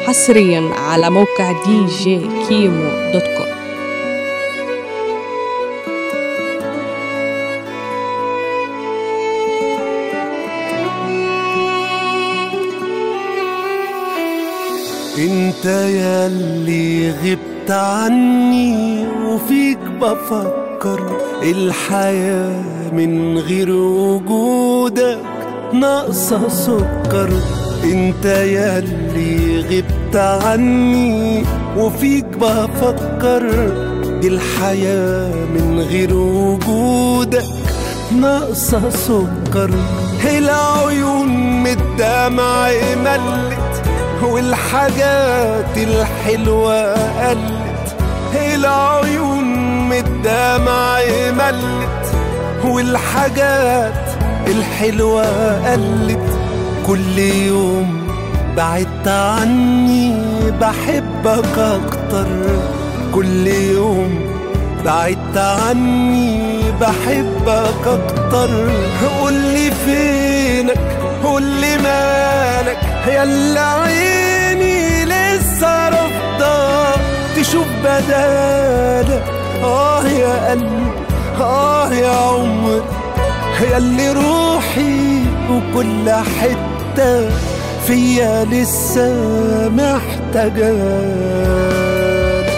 حصريا على موقع دي جي كيمو دوت كوم انت ياللي غبت عني وفيك بفكر الحياة من غير وجودك ناقصة سكر انت ياللي غبت عني وفيك بفكر دي الحياة من غير وجودك ناقصة سكر العيون من الدمع ملت والحاجات الحلوة قلت العيون من الدمع ملت والحاجات الحلوة قلت كل يوم بعدت عني بحبك أكتر كل يوم بعدت عني بحبك أكتر قولي فينك قولي مالك يلا عيني لسه رافضة تشوف بدالك آه يا قلبي آه يا عمر ياللي روحي وكل حتة فيا لسه محتاجاك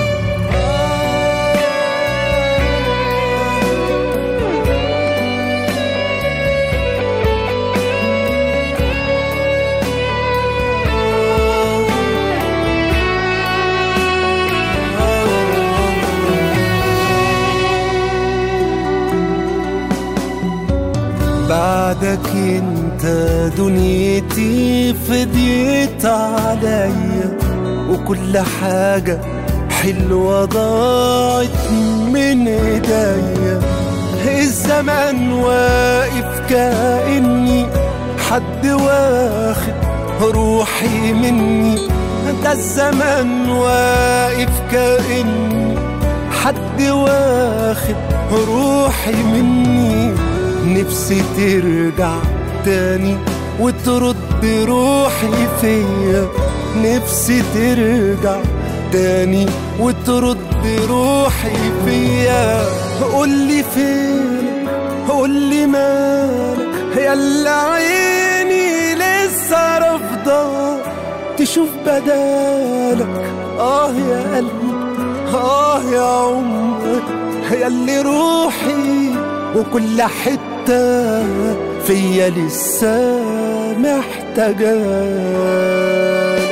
بعدك انت دنيتي فديت عليا وكل حاجة حلوة ضاعت من ايديا الزمن واقف كأني حد واخد روحي مني ده الزمن واقف كأني حد واخد روحي مني نفسي ترجع تاني وترد روحي فيا نفسي ترجع تاني وترد روحي فيا قولي فين قولي مالك يلا عيني لسه رافضة تشوف بدالك اه يا قلبي اه يا عمر ياللي روحي وكل حتة فيا لسه محتاجاك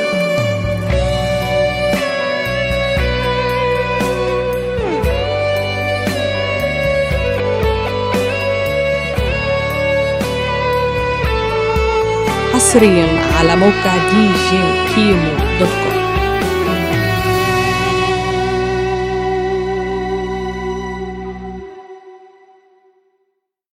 حصريا على موقع دي جي كيمو دوت كوم